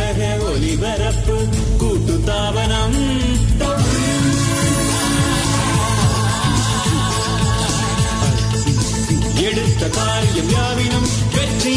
உலக ஒலிபரப்பு கூட்டு தாபனம் எடுத்த காரியம் யாவினும் வெற்றி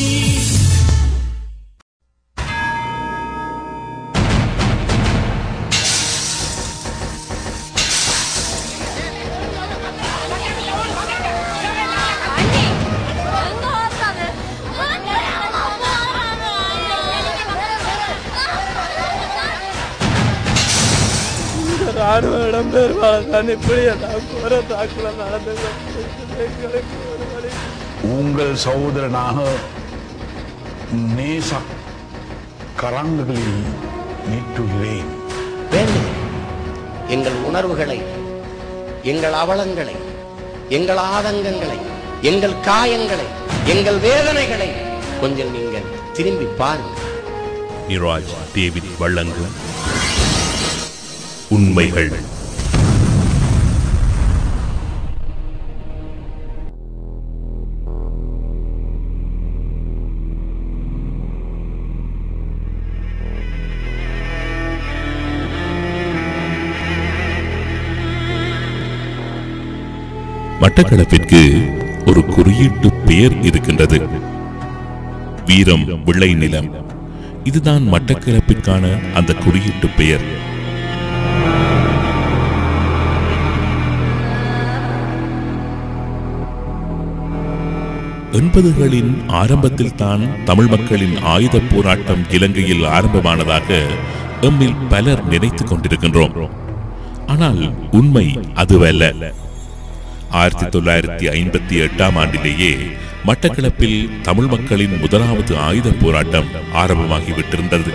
ராணுவ இடம்பெயர்வாளர் தான் இப்படி எல்லாம் கோர தாக்குதல் நடந்தது எங்களுக்கு ஒரு வழி உங்கள் சகோதரனாக நேச கரங்களில் நீட்டுகிறேன் வேண்டும் எங்கள் உணர்வுகளை எங்கள் அவலங்களை எங்கள் ஆதங்கங்களை எங்கள் காயங்களை எங்கள் வேதனைகளை கொஞ்சம் நீங்கள் திரும்பி பாருங்கள் நிராஜ் டேவிட் வழங்கும் உண்மைகள் மட்டக்களப்பிற்கு ஒரு குறியீட்டு பெயர் இருக்கின்றது வீரம் விளை நிலம் இதுதான் மட்டக்களப்பிற்கான அந்த குறியீட்டு பெயர் எண்பதுகளின் ஆரம்பத்தில் தான் தமிழ் மக்களின் ஆயுத போராட்டம் இலங்கையில் ஆரம்பமானதாக எம்மில் பலர் நினைத்துக் கொண்டிருக்கின்றோம் ஆனால் உண்மை அதுவல்ல ஆயிரத்தி தொள்ளாயிரத்தி ஐம்பத்தி எட்டாம் ஆண்டிலேயே மட்டக்களப்பில் தமிழ் மக்களின் முதலாவது ஆயுத போராட்டம் ஆரம்பமாகிவிட்டிருந்தது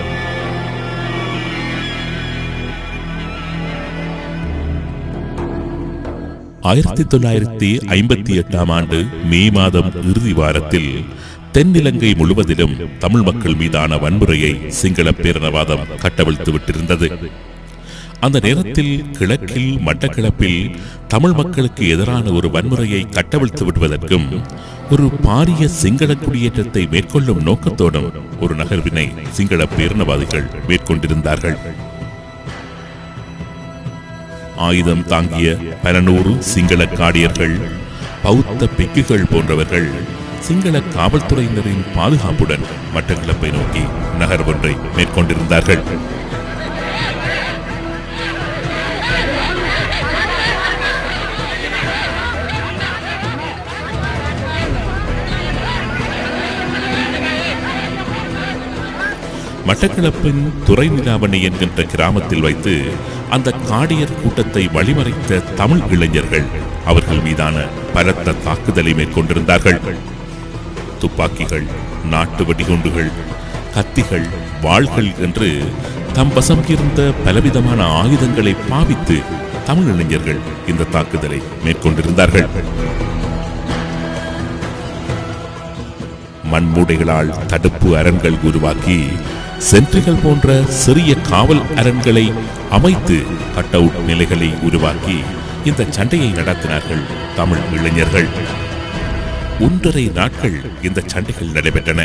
ஆயிரத்தி தொள்ளாயிரத்தி ஐம்பத்தி எட்டாம் ஆண்டு மே மாதம் இறுதி வாரத்தில் தென்னிலங்கை முழுவதிலும் தமிழ் மக்கள் மீதான வன்முறையை சிங்கள பேரணவாதம் கட்டவிழ்த்து விட்டிருந்தது அந்த நேரத்தில் கிழக்கில் மட்டக்களப்பில் தமிழ் மக்களுக்கு எதிரான ஒரு வன்முறையை கட்டவிழ்த்து விடுவதற்கும் ஒரு பாரிய சிங்கள குடியேற்றத்தை மேற்கொள்ளும் நோக்கத்தோடும் ஒரு நகர்வினை சிங்கள பேரணவாதிகள் மேற்கொண்டிருந்தார்கள் ஆயுதம் தாங்கிய பல நூறு சிங்கள காடியர்கள் பௌத்த பிக்குகள் போன்றவர்கள் சிங்கள காவல்துறையினரின் பாதுகாப்புடன் மட்டக்களப்பை நோக்கி நகர்வொன்றை மேற்கொண்டிருந்தார்கள் மட்டக்களப்பின் துறைநிலாவணி என்கின்ற கிராமத்தில் வைத்து அந்த காடியர் கூட்டத்தை வழிமறைத்த தமிழ் இளைஞர்கள் அவர்கள் மீதான பலத்த தாக்குதலை மேற்கொண்டிருந்தார்கள் துப்பாக்கிகள் நாட்டு வெடிகுண்டுகள் கத்திகள் வாள்கள் என்று தம் வசம் இருந்த பலவிதமான ஆயுதங்களை பாவித்து தமிழ் இளைஞர்கள் இந்த தாக்குதலை மேற்கொண்டிருந்தார்கள் மண்மூடைகளால் தடுப்பு அரண்கள் உருவாக்கி சென்ட்ரிகள் போன்ற சிறிய காவல் அரண்களை அமைத்து கட் அவுட் நிலைகளை உருவாக்கி இந்த சண்டையை நடத்தினார்கள் தமிழ் இளைஞர்கள் ஒன்றரை நாட்கள் இந்த சண்டைகள் நடைபெற்றன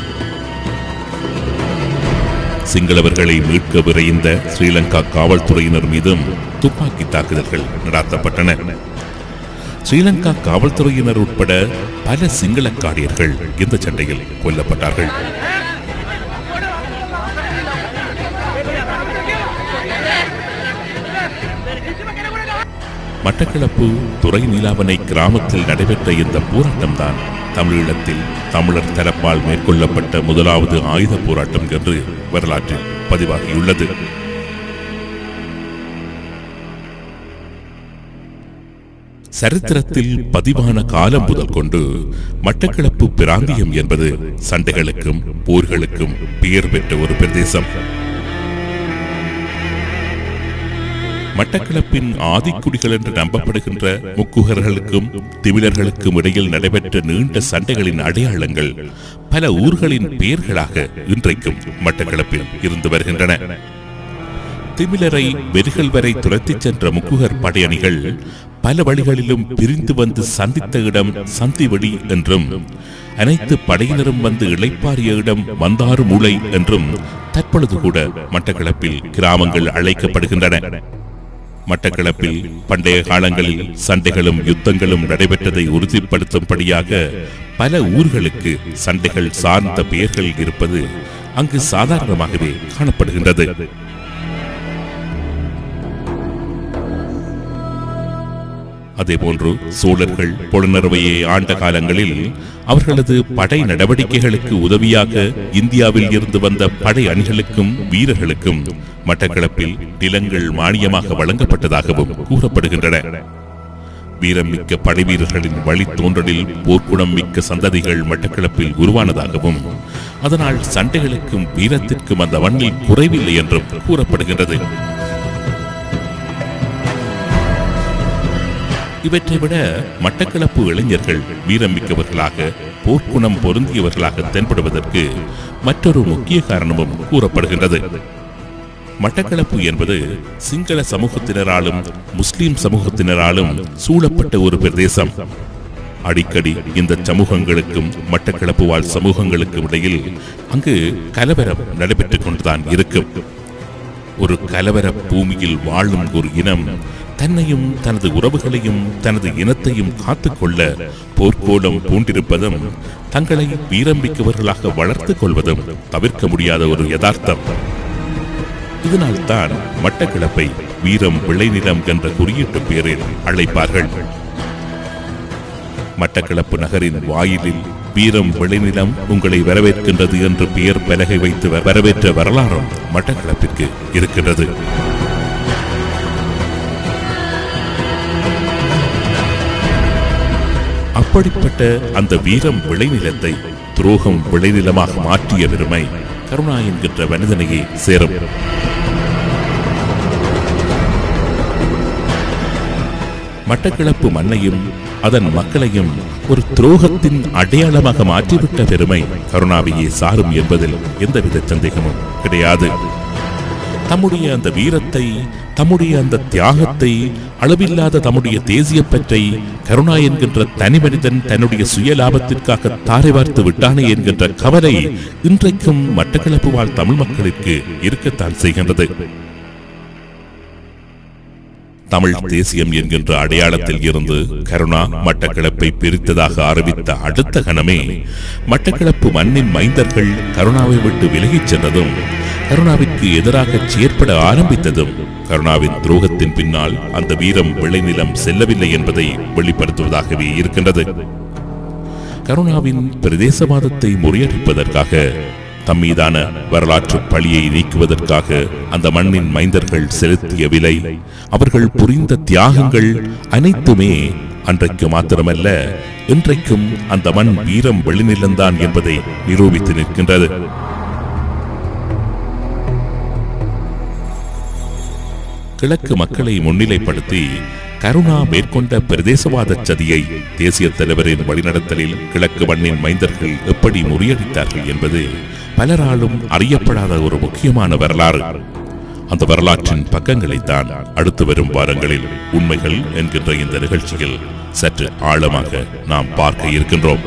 சிங்களவர்களை மீட்க விரைந்த ஸ்ரீலங்கா காவல்துறையினர் மீதும் துப்பாக்கி தாக்குதல்கள் நடாத்தப்பட்டன ஸ்ரீலங்கா காவல்துறையினர் உட்பட பல சிங்கள காடியர்கள் இந்த சண்டையில் கொல்லப்பட்டார்கள் மட்டக்களப்பு துறை நீலாவணை கிராமத்தில் நடைபெற்ற இந்த போராட்டம்தான் தமிழீழத்தில் தமிழர் தரப்பால் மேற்கொள்ளப்பட்ட முதலாவது ஆயுத போராட்டம் என்று வரலாற்றில் பதிவாகியுள்ளது சரித்திரத்தில் பதிவான காலம் முதல் கொண்டு மட்டக்களப்பு பிராந்தியம் என்பது சண்டைகளுக்கும் போர்களுக்கும் பெயர் பெற்ற ஒரு பிரதேசம் மட்டக்களப்பின் ஆதிக்குடிகள் என்று நம்பப்படுகின்ற முக்குகர்களுக்கும் திமிழர்களுக்கும் இடையில் நடைபெற்ற நீண்ட சண்டைகளின் அடையாளங்கள் பல ஊர்களின் பெயர்களாக இன்றைக்கும் மட்டக்களப்பில் இருந்து வருகின்றன திமிழரை வெறிகள் வரை துரத்திச் சென்ற முக்குகர் படையணிகள் பல வழிகளிலும் பிரிந்து வந்து சந்தித்த இடம் சந்திவெளி என்றும் அனைத்து படையினரும் வந்து இளைப்பாறிய இடம் மந்தாறு மூளை என்றும் தற்பொழுது கூட மட்டக்களப்பில் கிராமங்கள் அழைக்கப்படுகின்றன மட்டக்களப்பில் பண்டைய காலங்களில் சண்டைகளும் யுத்தங்களும் நடைபெற்றதை உறுதிப்படுத்தும்படியாக பல ஊர்களுக்கு சண்டைகள் சார்ந்த பெயர்கள் இருப்பது அங்கு சாதாரணமாகவே காணப்படுகின்றது அதேபோன்று சோழர்கள் பொலனறுவையை ஆண்ட காலங்களில் அவர்களது படை நடவடிக்கைகளுக்கு உதவியாக இந்தியாவில் இருந்து வந்த படை அணிகளுக்கும் வீரர்களுக்கும் மட்டக்களப்பில் நிலங்கள் மானியமாக வழங்கப்பட்டதாகவும் கூறப்படுகின்றன வீரம் மிக்க படை வீரர்களின் வழித்தோன்றலில் போர்க்குணம் மிக்க சந்ததிகள் மட்டக்களப்பில் உருவானதாகவும் அதனால் சண்டைகளுக்கும் வீரத்திற்கும் அந்த மண்ணில் குறைவில்லை என்றும் கூறப்படுகின்றது இவற்றை விட மட்டக்களப்பு இளைஞர்கள் வீரமிக்கவர்களாக போர்க்குணம் பொருந்தியவர்களாக தென்படுவதற்கு மற்றொரு முக்கிய காரணமும் கூறப்படுகின்றது மட்டக்களப்பு என்பது சிங்கள சமூகத்தினராலும் முஸ்லிம் சமூகத்தினராலும் சூழப்பட்ட ஒரு பிரதேசம் அடிக்கடி இந்த சமூகங்களுக்கும் மட்டக்களப்பு வாழ் சமூகங்களுக்கும் இடையில் அங்கு கலவரம் நடைபெற்றுக் கொண்டுதான் இருக்கும் ஒரு கலவர பூமியில் வாழும் ஒரு இனம் தன்னையும் தனது உறவுகளையும் தனது இனத்தையும் காத்துக்கொள்ள போர்க்கோலம் பூண்டிருப்பதும் தங்களை வீரம்பிக்கவர்களாக வளர்த்துக் கொள்வதும் தவிர்க்க முடியாத ஒரு யதார்த்தம் இதனால்தான் மட்டக்களப்பை வீரம் விளைநிலம் என்ற குறியீட்டு பெயரில் அழைப்பார்கள் மட்டக்களப்பு நகரின் வாயிலில் வீரம் விளைநிலம் உங்களை வரவேற்கின்றது என்று பெயர் பலகை வைத்து வ- வரவேற்ற வரலாறும் மட்டக்களப்பிற்கு இருக்கின்றது அப்படிப்பட்ட அந்த வீரம் விளைநிலத்தை துரோகம் விளைநிலமாக மாற்றிய பெருமை கருணா என்கின்ற மனிதனையே சேரும் மட்டக்களப்பு மண்ணையும் அதன் மக்களையும் ஒரு துரோகத்தின் அடையாளமாக மாற்றிவிட்ட பெருமை கருணாவையே சாரும் என்பதில் எந்தவித சந்தேகமும் கிடையாது தம்முடைய அந்த வீரத்தை தம்முடைய அந்த தியாகத்தை அளவில்லாத தம்முடைய தேசிய பற்றை கருணா என்கின்ற தனி மனிதன் தன்னுடைய சுய லாபத்திற்காக தாரை வார்த்து விட்டானே என்கின்ற கவலை இன்றைக்கும் மட்டக்களப்பு வாழ் தமிழ் மக்களுக்கு இருக்கத்தான் செய்கின்றது தமிழ் தேசியம் என்கின்ற அடையாளத்தில் இருந்து கருணா மட்டக்களப்பை பிரித்ததாக அறிவித்த அடுத்த கணமே மட்டக்களப்பு மண்ணின் மைந்தர்கள் கருணாவை விட்டு விலகிச் சென்றதும் கருணாவிற்கு எதிராக செயற்பட ஆரம்பித்ததும் கருணாவின் துரோகத்தின் பின்னால் அந்த வீரம் விளைநிலம் செல்லவில்லை என்பதை வெளிப்படுத்துவதாகவே இருக்கின்றது கருணாவின் பிரதேசவாதத்தை முறியடிப்பதற்காக தம் மீதான வரலாற்று பழியை நீக்குவதற்காக அந்த மண்ணின் மைந்தர்கள் செலுத்திய விலை அவர்கள் புரிந்த தியாகங்கள் அனைத்துமே அன்றைக்கு மாத்திரமல்ல இன்றைக்கும் அந்த மண் வீரம் வெளிநிலந்தான் என்பதை நிரூபித்து நிற்கின்றது கிழக்கு மக்களை முன்னிலைப்படுத்தி கருணா மேற்கொண்ட பிரதேசவாத சதியை தேசிய தலைவரின் வழிநடத்தலில் கிழக்கு மண்ணின் மைந்தர்கள் எப்படி முறியடித்தார்கள் என்பது பலராலும் அறியப்படாத ஒரு முக்கியமான வரலாறு அந்த வரலாற்றின் பக்கங்களைத்தான் அடுத்து வரும் வாரங்களில் உண்மைகள் என்கின்ற இந்த நிகழ்ச்சியில் சற்று ஆழமாக நாம் பார்க்க இருக்கின்றோம்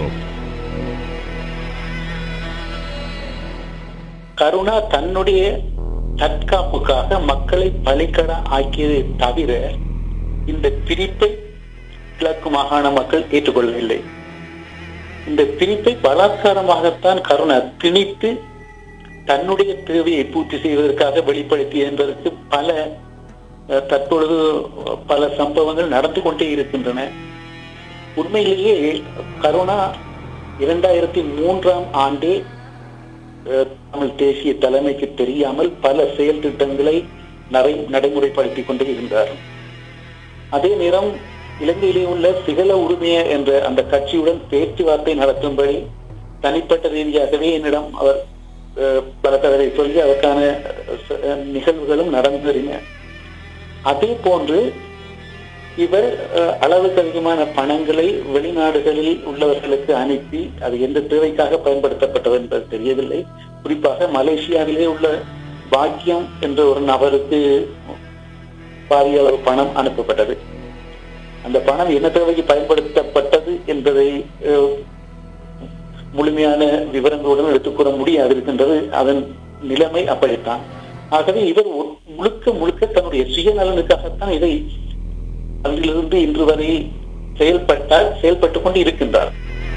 கருணா தன்னுடைய தற்காப்புக்காக மக்களை பலிக்கடா ஆக்கியதை தவிர இந்த பிரிப்பை கிழக்கு மாகாண மக்கள் ஏற்றுக்கொள்ளவில்லை இந்த பிரிப்பை பலாத்காரமாகத்தான் கருணா திணித்து தன்னுடைய தேவையை பூர்த்தி செய்வதற்காக வெளிப்படுத்திய என்பதற்கு பல அஹ், தற்பொழுது பல சம்பவங்கள் நடந்து கொண்டே இருக்கின்றன உண்மையிலேயே கருணா இரண்டாயிரத்தி மூன்றாம் ஆண்டு அஹ், தமிழ் தேசிய தலைமைக்கு தெரியாமல் பல செயல் திட்டங்களை நடை நடைமுறைப்படுத்திக் கொண்டு இருந்தார் அதே நேரம் இலங்கையிலே உள்ள சிகள உரிமைய என்ற அந்த கட்சியுடன் பேச்சுவார்த்தை நடத்தும்படி தனிப்பட்ட ரீதியாகவே என்னிடம் அவர் அஹ், பல தடவை சொல்லி அதற்கான அஹ், நிகழ்வுகளும் நடந்தேறின அதே போன்று இவர் அஹ், அளவுக்கு அதிகமான பணங்களை வெளிநாடுகளில் உள்ளவர்களுக்கு அனுப்பி அது எந்த தேவைக்காக பயன்படுத்தப்பட்டது என்பது தெரியவில்லை குறிப்பாக மலேசியாவிலே உள்ள பாக்கியம் என்ற ஒரு நபருக்கு பாரிய அளவு பணம் அனுப்பப்பட்டது அந்த பணம் என்ன தேவைக்கு பயன்படுத்தப்பட்டது என்பதை அஹ், முழுமையான விவரங்களுடன் எடுத்துக்கூற முடியாது இருக்கின்றது அதன் நிலைமை அப்படித்தான் ஆகவே இவர் ஒ- முழுக்க முழுக்க தன்னுடைய சுயநலனுக்காகத்தான் இதை அதிலிருந்து இன்று வரை செயல்பட்டால் செயல்பட்டுக் கொண்டு இருக்கின்றார்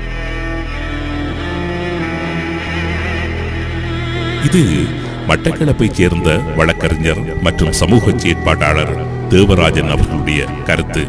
இது மட்டக்களப்பைச் சேர்ந்த வழக்கறிஞர் மற்றும் சமூக செயற்பாட்டாளர் தேவராஜன் அவர்களுடைய கருத்து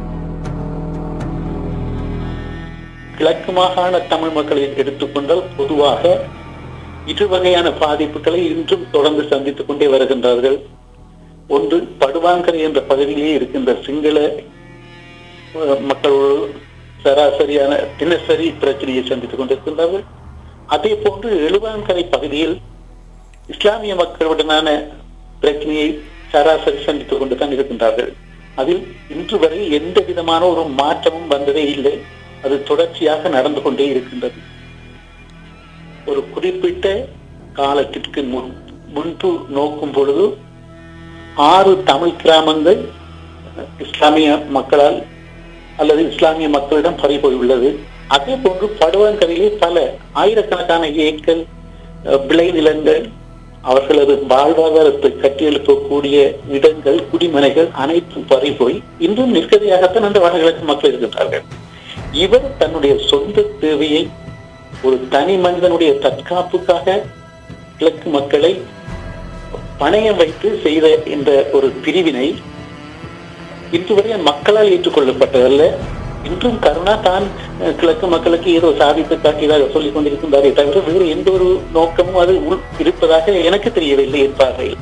கிழக்கு மாகாண தமிழ் மக்களை எடுத்துக்கொண்டால் பொதுவாக இரு வகையான பாதிப்புகளை இன்றும் தொடர்ந்து சந்தித்துக் கொண்டே வருகின்றார்கள் ஒன்று படுவாங்கரை என்ற பகுதியிலே இருக்கின்ற சிங்கள அஹ், மக்களோடு சராசரியான தினசரி பிரச்சனையை சந்தித்துக் கொண்டிருக்கின்றார்கள் அதே போன்று எழுவாங்கரை பகுதியில் இஸ்லாமிய மக்களுடனான பிரச்சனையை சராசரி சந்தித்துக் கொண்டுதான் இருக்கின்றார்கள் அதில் இன்று வரை எந்த விதமான ஒரு மாற்றமும் வந்ததே இல்லை அது தொடர்ச்சியாக நடந்து கொண்டே இருக்கின்றது ஒரு குறிப்பிட்ட காலத்திற்கு முன் முன்பு நோக்கும் பொழுது ஆறு தமிழ் கிராமங்கள் இஸ்லாமிய மக்களால் அல்லது இஸ்லாமிய மக்களிடம் பறிபோயுள்ளது அதே போன்று படுவாங்கரையிலே பல ஆயிரக்கணக்கான ஏக்கர் அஹ், விளைநிலங்கள் அவர்களது வாழ்வாதாரத்தை கட்டியெழுப்பக்கூடிய இடங்கள் குடிமனைகள் அனைத்தும் பறிபோய் இன்றும் நிற்கதியாகத்தான் அந்த வடகிழக்கு மக்கள் இருக்கின்றார்கள் இவர் தன்னுடைய சொந்த தேவையை ஒரு தனி மனிதனுடைய தற்காப்புக்காக கிழக்கு மக்களை பணயம் வைத்து செய்த இந்த ஒரு பிரிவினை இன்று வரை மக்களால் ஏற்றுக்கொள்ளப்பட்டதல்ல இன்றும் கருணா தான் அஹ், கிழக்கு மக்களுக்கு ஏதோ சாதித்து காட்டியதாக சொல்லிக் கொண்டிருக்கின்றாரே தவிர வேறு எந்த ஒரு நோக்கமும் அது உள் இருப்பதாக எனக்கு தெரியவில்லை என் பார்வையில்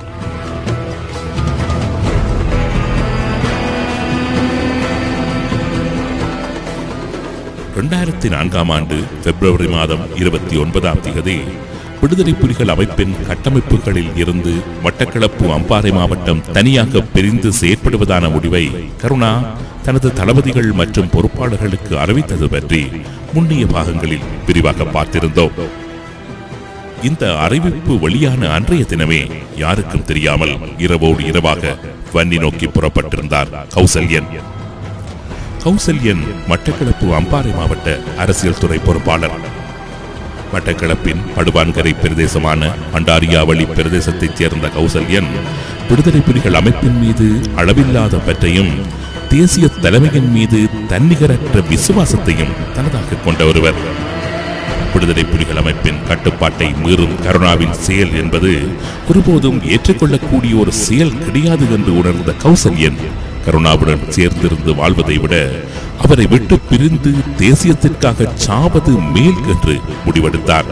இரண்டாயிரத்தி நான்காம் ஆண்டு பிப்ரவரி மாதம் இருபத்தி ஒன்பதாம் தேதி விடுதலை புலிகள் அமைப்பின் கட்டமைப்புகளில் இருந்து மட்டக்களப்பு அம்பாறை மாவட்டம் தனியாக பிரிந்து செயற்படுவதான முடிவை கருணா தனது தளபதிகள் மற்றும் பொறுப்பாளர்களுக்கு அறிவித்தது பற்றி முன்னிய பாகங்களில் விரிவாக பார்த்திருந்தோம் இந்த அறிவிப்பு வெளியான அன்றைய தினமே யாருக்கும் தெரியாமல் இரவோடு இரவாக வன்னி நோக்கி புறப்பட்டிருந்தார் கௌசல்யன் கௌசல்யன் மட்டக்களப்பு அம்பாறை மாவட்ட அரசியல் துறை பொறுப்பாளர் மட்டக்களப்பின் படுவான்கரை பிரதேசமான அண்டாரியாவளி பிரதேசத்தைச் சேர்ந்த கௌசல்யன் விடுதலை புலிகள் அமைப்பின் மீது அளவில்லாத பற்றையும் தேசிய தலைமையின் மீது தன்னிகரற்ற விசுவாசத்தையும் தனதாக கொண்ட ஒருவர் விடுதலை புலிகள் அமைப்பின் கட்டுப்பாட்டை மீறும் கருணாவின் செயல் என்பது ஒருபோதும் ஏற்றுக்கொள்ளக்கூடிய ஒரு செயல் கிடையாது என்று உணர்ந்த கௌசல்யன் கருணாவுடன் சேர்ந்திருந்து வாழ்வதை விட அவரை விட்டு பிரிந்து தேசியத்திற்காக சாவது மேல் என்று முடிவெடுத்தார்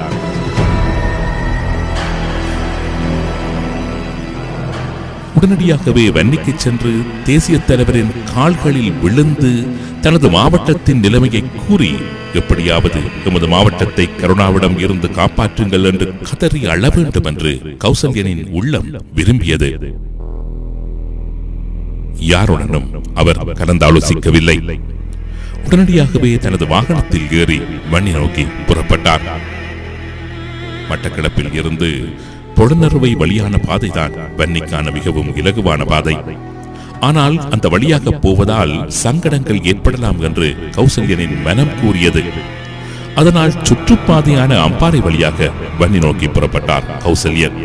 உடனடியாகவே வன்னிக்கு சென்று தேசிய தலைவரின் கால்களில் விழுந்து தனது மாவட்டத்தின் நிலைமையை கூறி எப்படியாவது எமது மாவட்டத்தை கருணாவிடம் இருந்து காப்பாற்றுங்கள் என்று கதறி அழ வேண்டும் என்று கௌசல்யனின் உள்ளம் விரும்பியது யாருடனும் அவர் கலந்தாலோசிக்கவில்லை உடனடியாகவே தனது வாகனத்தில் ஏறி வன்னி நோக்கி புறப்பட்டார் மட்டக்களப்பில் இருந்து பொடனறுவை வழியான பாதைதான் வன்னிக்கான மிகவும் இலகுவான பாதை ஆனால் அந்த வழியாக போவதால் சங்கடங்கள் ஏற்படலாம் என்று கௌசல்யனின் மனம் கூறியது அதனால் சுற்றுப்பாதையான அம்பாறை வழியாக வன்னி நோக்கி புறப்பட்டார் கௌசல்யன்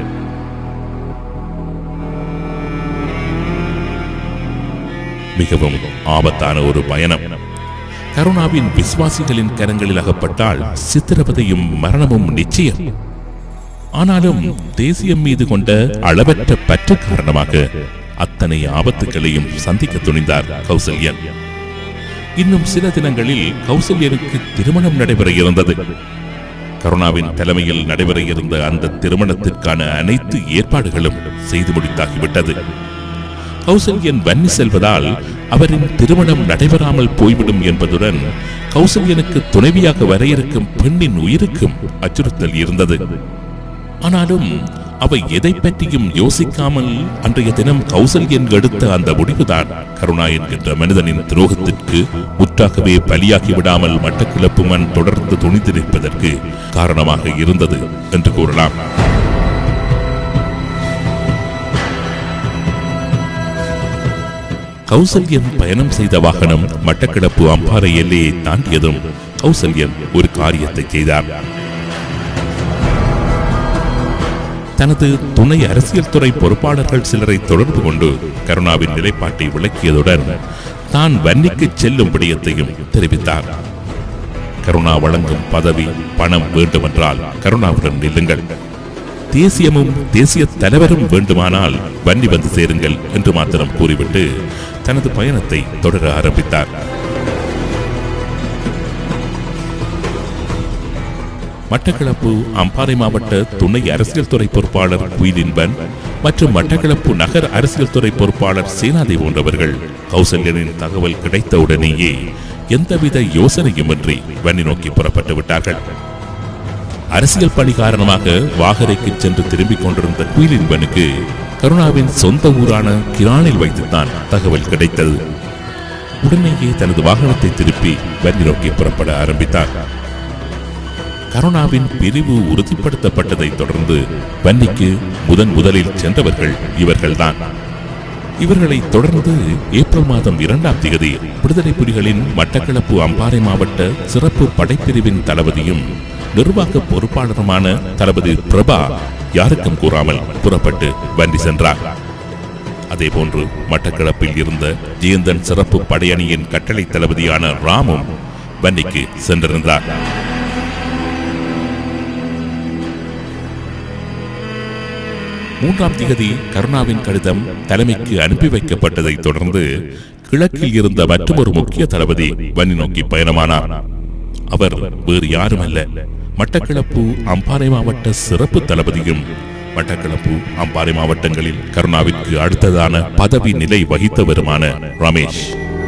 மிகவும் ஆபத்தான ஒரு பயணம் கருணாவின் விசுவாசிகளின் கரங்களில் அகப்பட்டால் சித்திரவதையும் மரணமும் நிச்சயம் ஆனாலும் தேசியம் மீது கொண்ட அளவற்ற பற்று காரணமாக அத்தனை ஆபத்துகளையும் சந்திக்க துணிந்தார் கௌசல்யன் இன்னும் சில தினங்களில் கௌசல்யனுக்கு திருமணம் நடைபெற இருந்தது கருணாவின் தலைமையில் நடைபெற இருந்த அந்த திருமணத்திற்கான அனைத்து ஏற்பாடுகளும் செய்து முடித்தாகிவிட்டது கௌசல்யன் வன்னி செல்வதால் அவரின் திருமணம் நடைபெறாமல் போய்விடும் என்பதுடன் கௌசல்யனுக்கு துணைவியாக வர இருக்கும் பெண்ணின் உயிருக்கும் அச்சுறுத்தல் இருந்தது ஆனாலும் அவை எதை பற்றியும் யோசிக்காமல் அன்றைய தினம் கௌசல்யன் எடுத்த அந்த முடிவுதான் கருணா என்கின்ற மனிதனின் துரோகத்திற்கு முற்றாகவே பலியாகி விடாமல் மட்டக்கிளப்பு மண் தொடர்ந்து துணிந்து நிற்பதற்கு காரணமாக இருந்தது என்று கூறலாம் கௌசல்யன் பயணம் செய்த வாகனம் மட்டக்கிளப்பு அம்பாறை எல்லையை தாண்டியதும் கௌசல்யன் ஒரு காரியத்தை செய்தார் தனது துணை அரசியல் துறை பொறுப்பாளர்கள் சிலரை தொடர்பு கொண்டு கருணாவின் நிலைப்பாட்டை விளக்கியதுடன் தான் வன்னிக்கு செல்லும் விடயத்தையும் தெரிவித்தார் கருணா வழங்கும் பதவி பணம் வேண்டுமென்றால் கருணாவுடன் நில்லுங்கள் தேசியமும் தேசிய தலைவரும் வேண்டுமானால் வன்னி வந்து சேருங்கள் என்று மாத்திரம் கூறிவிட்டு தனது பயணத்தை தொடர ஆரம்பித்தார் மட்டக்களப்பு அம்பாறை மாவட்ட துணை அரசியல் துறை பொறுப்பாளர் குயிலின்பன் மற்றும் மட்டக்களப்பு நகர் அரசியல் துறை பொறுப்பாளர் சேனாதி போன்றவர்கள் கௌசல்யனின் தகவல் கிடைத்தவுடனேயே எந்தவித யோசனையுமின்றி வன்னி நோக்கி புறப்பட்டு விட்டார்கள் அரசியல் பணி காரணமாக வாகரைக்கு சென்று திரும்பிக் கொண்டிருந்த குயிலின்பனுக்கு கருணாவின் சொந்த ஊரான கிரானில் வைத்துத்தான் தகவல் கிடைத்தது உடனேயே தனது வாகனத்தை திருப்பி வன்னி நோக்கி புறப்பட ஆரம்பித்தார் கருணாவின் பிரிவு உறுதிப்படுத்தப்பட்டதைத் தொடர்ந்து வன்னிக்கு முதன் முதலில் சென்றவர்கள் இவர்கள்தான் இவர்களை தொடர்ந்து ஏப்ரல் மாதம் இரண்டாம் தேதி விடுதலை புலிகளின் மட்டக்களப்பு அம்பாறை மாவட்ட சிறப்பு படைப்பிரிவின் தளபதியும் நிர்வாக பொறுப்பாளருமான தளபதி பிரபா யாருக்கும் கூறாமல் புறப்பட்டு வண்டி சென்றார் அதேபோன்று மட்டக்களப்பில் இருந்த ஜெயந்தன் சிறப்பு படையணியின் கட்டளை தளபதியான ராமும் வன்னிக்கு சென்றிருந்தார் மூன்றாம் திகதி கருணாவின் கடிதம் தலைமைக்கு அனுப்பி வைக்கப்பட்டதை தொடர்ந்து கிழக்கில் இருந்த மற்றொரு முக்கிய தளபதி வன்னி நோக்கி பயணமானார் அவர் வேறு யாருமல்ல மட்டக்களப்பு அம்பாறை மாவட்ட சிறப்பு தளபதியும் மட்டக்களப்பு அம்பாறை மாவட்டங்களில் கருணாவிற்கு அடுத்ததான பதவி நிலை வகித்தவருமான ரமேஷ்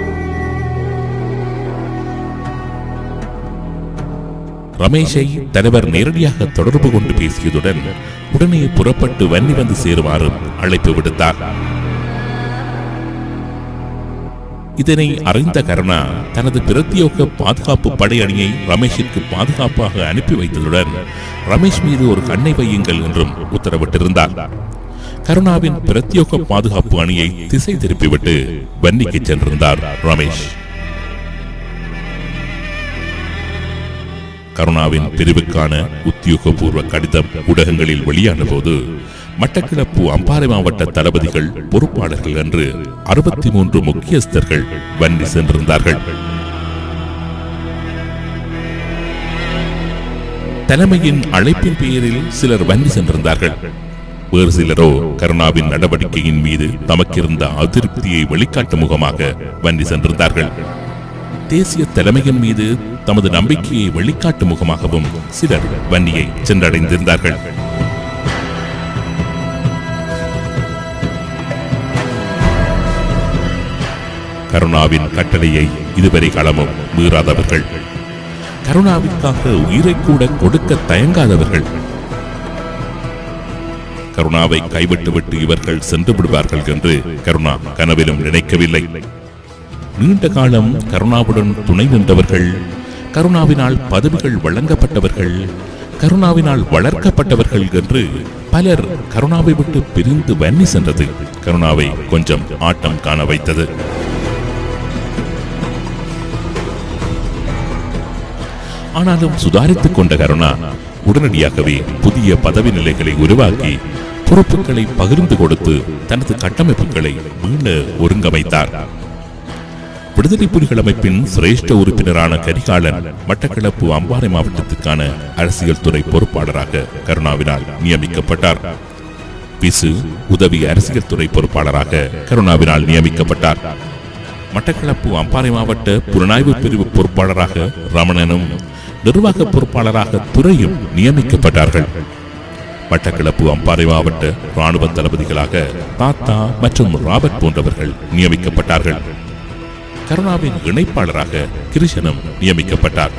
ரமேஷை தலைவர் நேரடியாக தொடர்பு கொண்டு பேசியதுடன் உடனே புறப்பட்டு வன்னி வந்து சேருமாறும் அழைப்பு விடுத்தார் இதனை அறிந்த கருணா தனது பிரத்யோக பாதுகாப்பு படையணியை ரமேஷிற்கு பாதுகாப்பாக அனுப்பி வைத்ததுடன் ரமேஷ் மீது ஒரு கண்ணை வையுங்கள் என்றும் உத்தரவிட்டிருந்தார் கருணாவின் பிரத்யோக பாதுகாப்பு அணியை திசை திருப்பிவிட்டு வன்னிக்கு சென்றிருந்தார் ரமேஷ் கருணாவின் பிரிவுக்கான உத்தியோகபூர்வ கடிதம் ஊடகங்களில் வெளியான போது மட்டக்கிளப்பு அம்பாறை மாவட்ட தளபதிகள் பொறுப்பாளர்கள் என்று அறுபத்தி மூன்று முக்கியஸ்தர்கள் வன்னி சென்றிருந்தார்கள் தலைமையின் அழைப்பின் பெயரில் சிலர் வன்னி சென்றிருந்தார்கள் வேறு சிலரோ கருணாவின் நடவடிக்கையின் மீது தமக்கிருந்த அதிருப்தியை வெளிக்காட்டும் முகமாக வன்னி சென்றிருந்தார்கள் தேசிய தலைமையின் மீது தமது நம்பிக்கையை வெளிக்காட்டும் முகமாகவும் சிலர் வன்னியை சென்றடைந்திருந்தார்கள் கருணாவின் கட்டளையை இதுவரை களமும் மீறாதவர்கள் கருணாவிற்காக உயிரை கூட கொடுக்க தயங்காதவர்கள் கருணாவை கைவிட்டுவிட்டு இவர்கள் சென்று விடுவார்கள் என்று கருணா கனவிலும் நினைக்கவில்லை நீண்ட காலம் கருணாவுடன் துணை நின்றவர்கள் கருணாவினால் பதவிகள் வழங்கப்பட்டவர்கள் கருணாவினால் வளர்க்கப்பட்டவர்கள் என்று பலர் கருணாவை விட்டு பிரிந்து வன்னி சென்றது கருணாவை கொஞ்சம் ஆட்டம் காண வைத்தது ஆனாலும் சுதாரித்துக் கொண்ட கருணா உடனடியாகவே புதிய பதவி நிலைகளை உருவாக்கி பொறுப்புகளை பகிர்ந்து கொடுத்து தனது கட்டமைப்புகளை மீள ஒருங்கமைத்தார் விடுதலை புலிகள் அமைப்பின் சிரேஷ்ட உறுப்பினரான கரிகாலன் மட்டக்களப்பு அம்பாறை மாவட்டத்திற்கான அரசியல் துறை பொறுப்பாளராக கருணாவினால் நியமிக்கப்பட்டார் பிசு உதவி அரசியல் துறை பொறுப்பாளராக கருணாவினால் நியமிக்கப்பட்டார் மட்டக்களப்பு அம்பாறை மாவட்ட புலனாய்வு பிரிவு பொறுப்பாளராக ரமணனும் நிர்வாக பொறுப்பாளராக துறையும் நியமிக்கப்பட்டார்கள் மட்டக்களப்பு அம்பாறை மாவட்ட ராணுவ தளபதிகளாக தாத்தா மற்றும் ராபர்ட் போன்றவர்கள் நியமிக்கப்பட்டார்கள் கருணாவின் இணைப்பாளராக கிருஷ்ணனும் நியமிக்கப்பட்டார்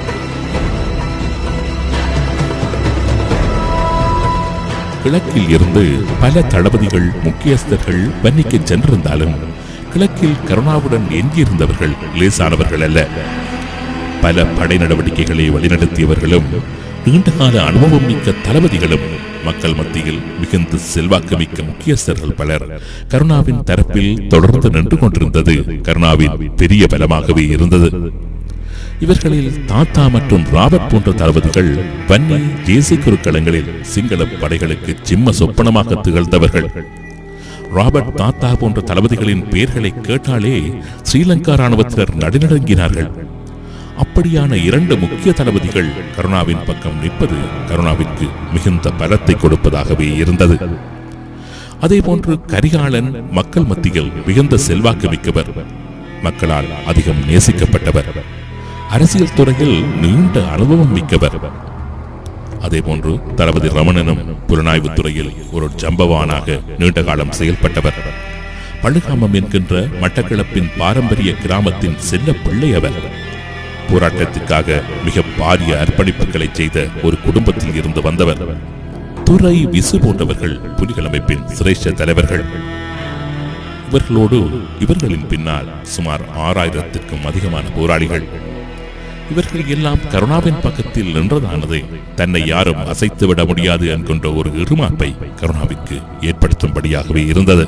கிழக்கில் இருந்து பல தளபதிகள் முக்கியஸ்தர்கள் வன்னிக்கு சென்றிருந்தாலும் கிழக்கில் கருணாவுடன் எஞ்சியிருந்தவர்கள் லேசானவர்கள் அல்ல பல படை நடவடிக்கைகளை வழிநடத்தியவர்களும் நீண்டகால அனுபவம் மிக்க தளபதிகளும் மக்கள் மத்தியில் மிகுந்த செல்வாக்கு மிக்க முக்கியஸ்தர்கள் பலர் கருணாவின் தரப்பில் தொடர்ந்து நின்று கொண்டிருந்தது கருணாவின் பெரிய பலமாகவே இருந்தது இவர்களில் தாத்தா மற்றும் ராபர்ட் போன்ற தளபதிகள் வன்னி தேசிய குருக்களங்களில் சிங்கள படைகளுக்கு சிம்ம சொப்பனமாக திகழ்ந்தவர்கள் ராபர்ட் தாத்தா போன்ற தளபதிகளின் பெயர்களை கேட்டாலே ஸ்ரீலங்கா ராணுவத்தினர் நடுநடுங்கினார்கள் அப்படியான இரண்டு முக்கிய தளபதிகள் கருணாவின் பக்கம் நிற்பது கருணாவிற்கு மிகுந்த பலத்தை கொடுப்பதாகவே இருந்தது அதேபோன்று கரிகாலன் மக்கள் மத்தியில் மிகுந்த செல்வாக்கு மிக்கவர் மக்களால் அதிகம் நேசிக்கப்பட்டவர் அரசியல் துறையில் நீண்ட அனுபவம் மிக்கவர் அதேபோன்று தளபதி ரமணனும் புலனாய்வு துறையில் ஒரு ஜம்பவானாக நீண்ட காலம் செயல்பட்டவர் பழுகாமம் என்கின்ற மட்டக்களப்பின் பாரம்பரிய கிராமத்தின் செல்ல பிள்ளை அவர் போராட்டத்திற்காக மிக பாரிய அர்ப்பணிப்புகளை செய்த ஒரு குடும்பத்தில் இருந்து வந்தவர் துறை விசு போன்றவர்கள் புலிகள் அமைப்பின் சிரேஷ்ட தலைவர்கள் இவர்களோடு இவர்களின் பின்னால் சுமார் ஆறாயிரத்திற்கும் அதிகமான போராளிகள் இவர்கள் எல்லாம் கருணாவின் பக்கத்தில் நின்றதானது தன்னை யாரும் அசைத்துவிட முடியாது என்கின்ற ஒரு இருமாப்பை கருணாவிற்கு ஏற்படுத்தும்படியாகவே இருந்தது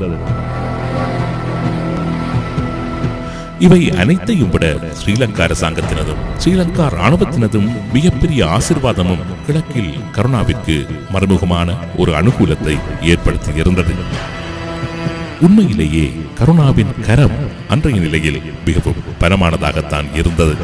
இவை அனைத்தையும் விட ஸ்ரீலங்கா அரசாங்கத்தினதும் ஸ்ரீலங்கா ராணுவத்தினதும் மிகப்பெரிய ஆசிர்வாதமும் கிழக்கில் கருணாவிற்கு மறைமுகமான ஒரு அனுகூலத்தை ஏற்படுத்தி இருந்தது உண்மையிலேயே கருணாவின் கரம் அன்றைய நிலையில் மிகவும் பலமானதாகத்தான் இருந்தது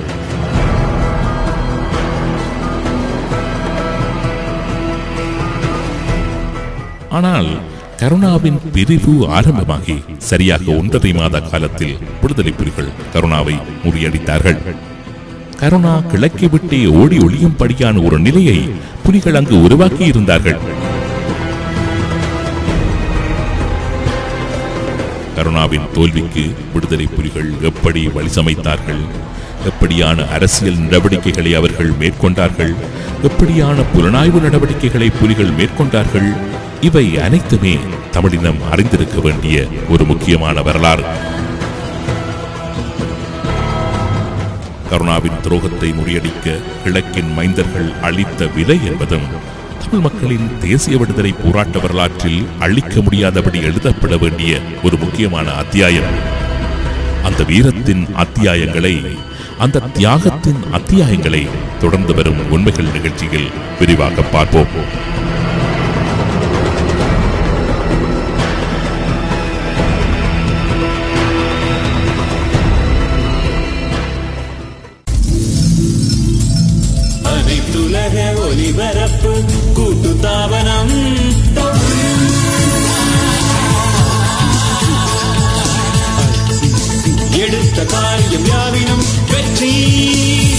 ஆனால் கருணாவின் பிரிவு ஆரம்பமாகி சரியாக ஒன்றரை மாத காலத்தில் விடுதலை புலிகள் கருணாவை முறியடித்தார்கள் கருணா கிழக்கை விட்டே ஓடி ஒளியும்படியான ஒரு நிலையை புலிகள் அங்கு உருவாக்கி இருந்தார்கள் கருணாவின் தோல்விக்கு விடுதலை புலிகள் எப்படி வழிசமைத்தார்கள் எப்படியான அரசியல் நடவடிக்கைகளை அவர்கள் மேற்கொண்டார்கள் எப்படியான புலனாய்வு நடவடிக்கைகளை புலிகள் மேற்கொண்டார்கள் இவை அனைத்துமே தமிழினம் அறிந்திருக்க வேண்டிய ஒரு முக்கியமான வரலாறு கருணாவின் துரோகத்தை முறியடிக்க கிழக்கின் மைந்தர்கள் அளித்த விலை என்பதும் தமிழ் மக்களின் தேசிய விடுதலை போராட்ட வரலாற்றில் அழிக்க முடியாதபடி எழுதப்பட வேண்டிய ஒரு முக்கியமான அத்தியாயம் அந்த வீரத்தின் அத்தியாயங்களை அந்த தியாகத்தின் அத்தியாயங்களை தொடர்ந்து வரும் உண்மைகள் நிகழ்ச்சியில் விரிவாக பார்ப்போம் அனைத்துலக ஒலிபரப்பு கூட்டு தாபனம் எடுத்த காரியம் யாவினும் வெற்றி